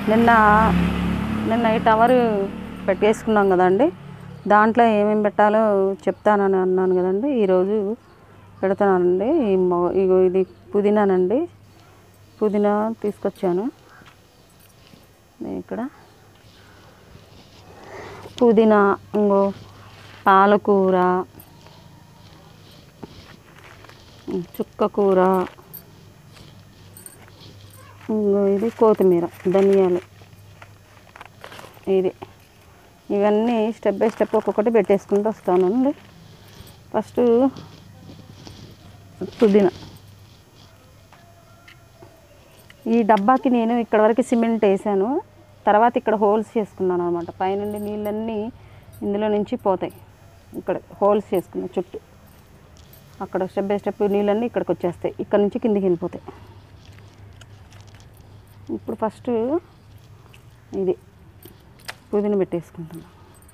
నిన్న నిన్న ఈ టవర్ పెట్టేసుకున్నాం కదండి దాంట్లో ఏమేమి పెట్టాలో చెప్తానని అన్నాను కదండి ఈరోజు పెడతానండి ఈ మొ- ఇగో ఇది పుదీనానండి పుదీనా తీసుకొచ్చాను ఇక్కడ పుదీనా ఇంకో పాలకూర చుక్కకూర ఇంకో ఇది కొత్తిమీర ధనియాలు ఇది ఇవన్నీ స్టెప్ బై స్టెప్ ఒక్కొక్కటి పెట్టేసుకుంటూ వస్తానండి ఫస్ట్ పుదీనా ఈ డబ్బాకి నేను ఇక్కడ వరకు సిమెంట్ వేసాను తర్వాత ఇక్కడ హోల్స్ చేసుకున్నాను అనమాట పైనుండి నీళ్ళన్నీ ఇందులో నుంచి పోతాయి ఇక్కడ హోల్స్ చేసుకున్నా చుట్టూ అక్కడ స్టెప్ బై స్టెప్ నీళ్ళన్నీ ఇక్కడికి వచ్చేస్తాయి ఇక్కడ నుంచి కిందికి వెళ్ళిపోతాయి ఇప్పుడు ఫస్ట్ ఇది పుదీనా పెట్టేసుకుంటున్నాం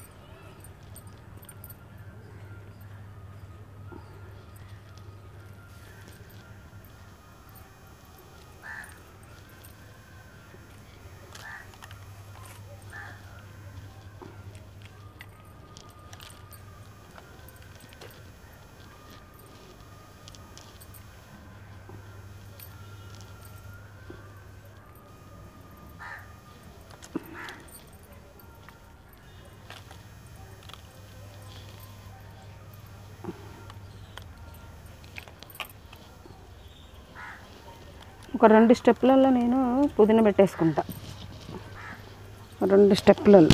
ఒక రెండు స్టెప్లలో నేను పుదీనా పెట్టేసుకుంటా రెండు స్టెప్లలో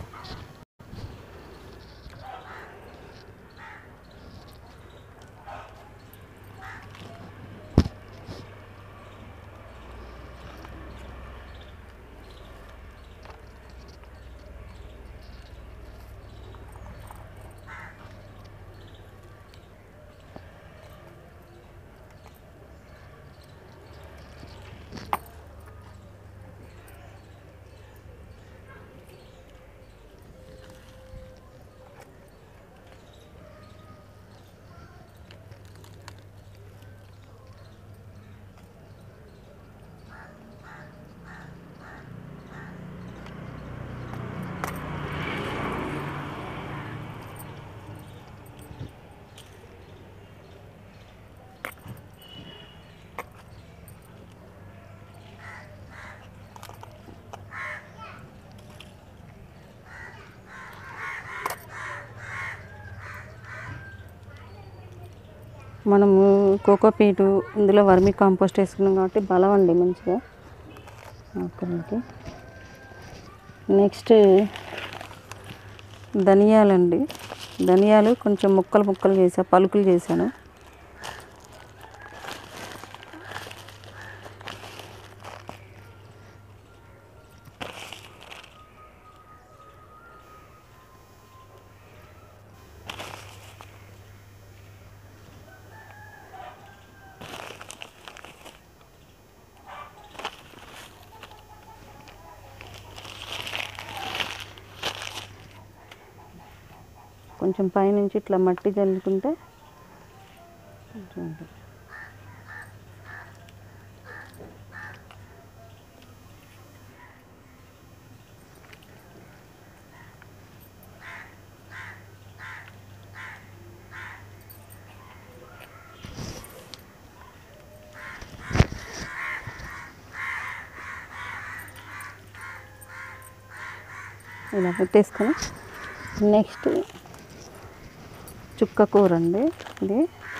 మనము కోకోపీటు ఇందులో వర్మి కాంపోస్ట్ వేసుకున్నాం కాబట్టి బలం అండి మంచిగా ఆకులకి నెక్స్ట్ ధనియాలండి ధనియాలు కొంచెం ముక్కలు ముక్కలు చేసా పలుకులు చేశాను కొంచెం పైనుంచి ఇట్లా మట్టి చల్లుకుంటే కొంచెం ఉంటుంది. ఇలా పెట్టేసుకొని నెక్స్ట్ చుక్క కూర అండి ఇది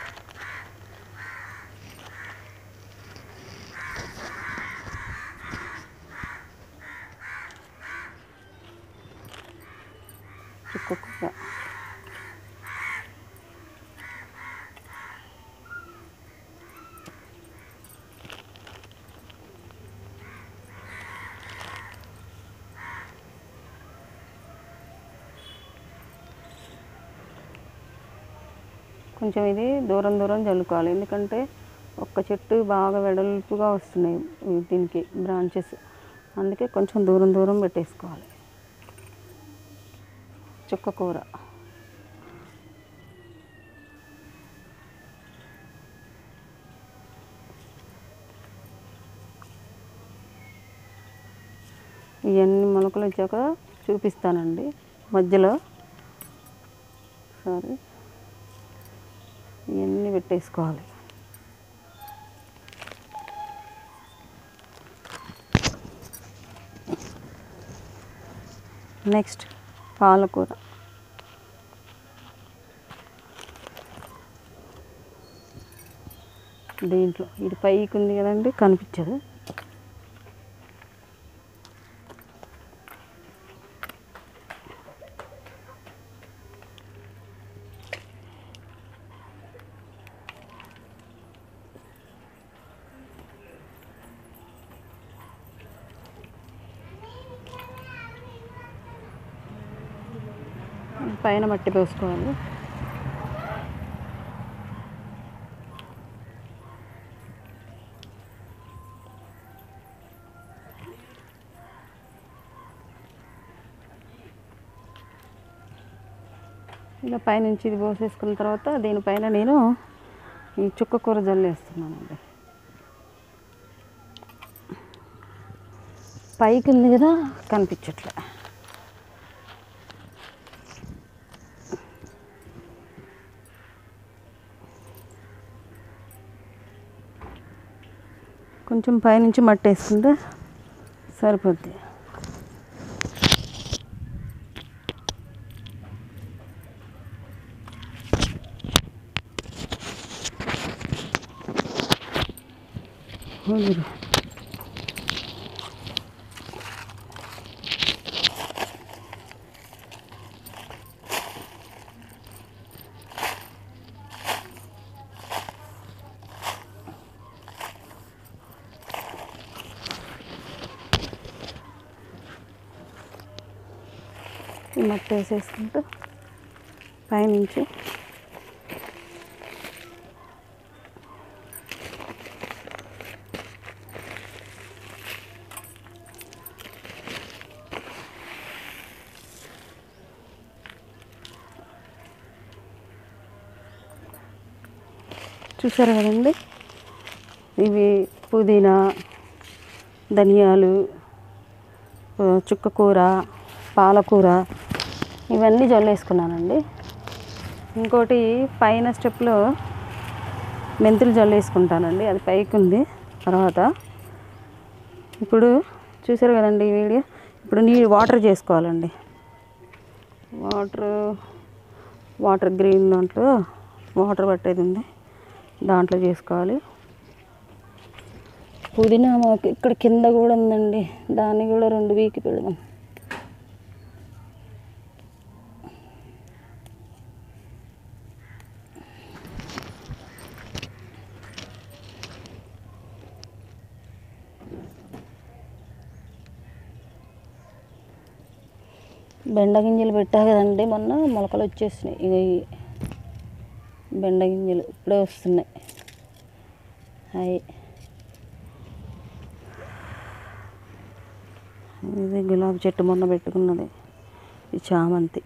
చుక్క కూర కొంచెం ఇది దూరం దూరం చల్లుకోవాలి ఎందుకంటే ఒక్క చెట్టు బాగా వెడల్పుగా వస్తున్నాయి ఈ దీనికి బ్రాంచెస్ అందుకే కొంచెం దూరం దూరం పెట్టేసుకోవాలి చుక్క కూర ఇవన్నీ మొలకలు వచ్చాక చూపిస్తానండి మధ్యలో సారీ ఇవన్నీ పెట్టేసుకోవాలి నెక్స్ట్ పాలకూర దీంట్లో ఇది పైకి ఉంది కదండి కనిపించదు పైన మట్టి పోసుకోవాలి ఇలా పైనుంచి ఇది పోసేసుకున్న తర్వాత దీనిపైన నేను ఈ చుక్క కూర జల్లేస్తున్నానండి పైకి ఉంది కదా కనిపించట్లే కొంచెం పైనుంచి మట్టి వేసుకుంటే సరిపోద్ది వదిలు. ఈ మట్టి వేసేసుకుంటూ పైనుంచి చూసారు కదండి ఇవి పుదీనా ధనియాలు ఆ, చుక్క కూర పాలకూర ఇవన్నీ జల్లేసుకున్నానండి ఇంకోటి పైన స్టెప్లో మెంతులు జల్లేసుకుంటానండి అది పైకి ఉంది తర్వాత ఇప్పుడు చూసారు కదండి ఈ వీడియో ఇప్పుడు నీళ్ళు వాటర్ చేసుకోవాలండి వాటర్ వాటర్ గ్రీన్ దాంట్లో వాటర్ పట్టేది ఉంది దాంట్లో చేసుకోవాలి పుదీనా మాకు ఇక్కడ కింద కూడా ఉందండి దాన్ని కూడా రెండు వీకి పెడదాం బెండ గింజలు పెట్టా కదండి మొన్న మొలకలు వచ్చేసినాయి ఇక ఈ బెండ గింజలు ఇప్పుడే వస్తున్నాయి అవి ఇది గులాబీ చెట్టు మొన్న పెట్టుకున్నది ఈ చామంతి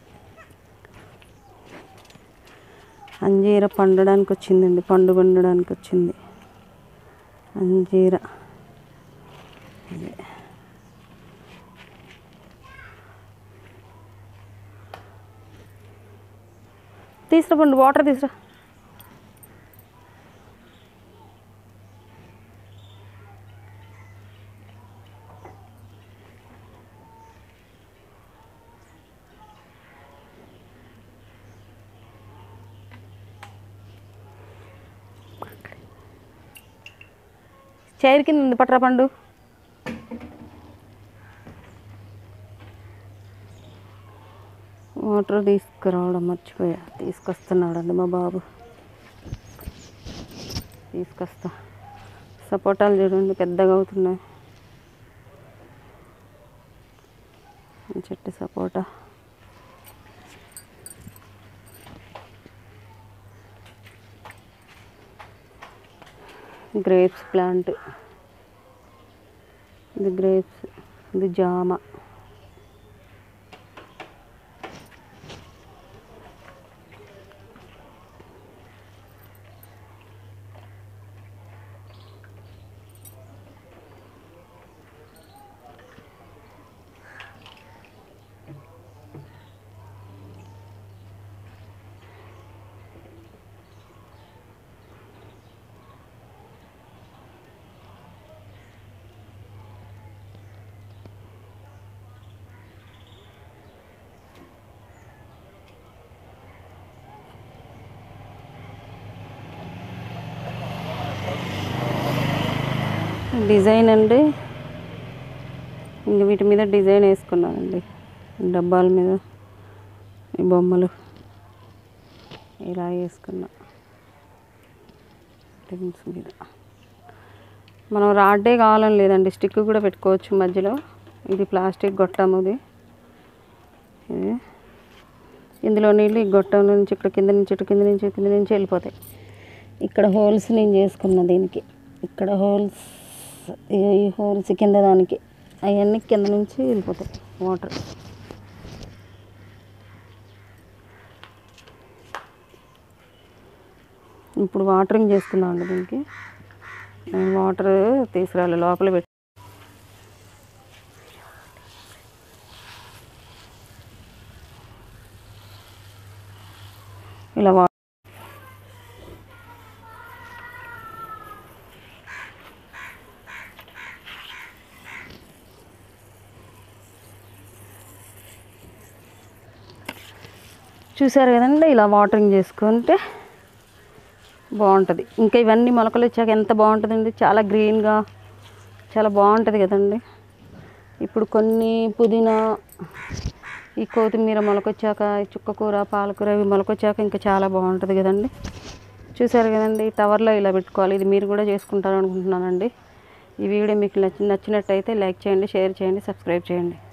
అంజీర పండడానికి వచ్చిందండి పండు పండడానికి వచ్చింది అంజీర ఇది. తీసురా పండు వాటర్ తీసురా చైర్ కింద ఉంది పట్రా పండు వాటర్ తీసుకురావడం మర్చిపోయా తీసుకొస్తున్నాడండి మా బాబు తీసుకొస్తా సపోటాలు చూడండి పెద్దగా అవుతున్నాయి చెట్టు సపోటా గ్రేప్స్ ప్లాంట్ ఇది గ్రేప్స్ ఇది జామ డిజైన్ అండి ఇంక వీటి మీద డిజైన్ వేసుకున్నానండి డబ్బాల మీద ఈ బొమ్మలు ఇలా వేసుకున్నా రింగ్స్ మీద మనం రాడ్డే కావాలని లేదండి స్టిక్ కూడా పెట్టుకోవచ్చు మధ్యలో ఇది ప్లాస్టిక్ గొట్టముది ఇది ఇందులో నీళ్ళు ఈ గొట్టం నుంచి ఇక్కడ కింద నుంచి ఇటు కింద నుంచి కింద నుంచి వెళ్ళిపోతాయి ఇక్కడ హోల్స్ నేను చేసుకున్నా దీనికి ఇక్కడ హోల్స్ ఈ హోల్స్ కింద దానికి అవన్నీ కింద నుంచి వెళ్ళిపోతాయి వాటర్ ఇప్పుడు వాటరింగ్ చేసుకుందాం అండి దీనికి నేను వాటర్ తీసుకురాలి లోపల పెట్టి ఇలా వా చూసారు కదండి ఇలా వాటరింగ్ చేసుకుంటే బాగుంటుంది ఇంకా ఇవన్నీ మొలకలు వచ్చాక ఎంత బాగుంటుందండి చాలా గ్రీన్గా చాలా బాగుంటుంది కదండి ఇప్పుడు కొన్ని పుదీనా ఈ కొత్తిమీర మొలకొచ్చాక ఈ చుక్కకూర పాలకూర ఇవి మొలకొచ్చాక ఇంకా చాలా బాగుంటుంది కదండి చూసారు కదండి టవర్లో ఇలా పెట్టుకోవాలి ఇది మీరు కూడా చేసుకుంటారు అనుకుంటున్నానండి ఈ వీడియో మీకు నచ్చి నచ్చినట్టయితే లైక్ చేయండి షేర్ చేయండి సబ్స్క్రైబ్ చేయండి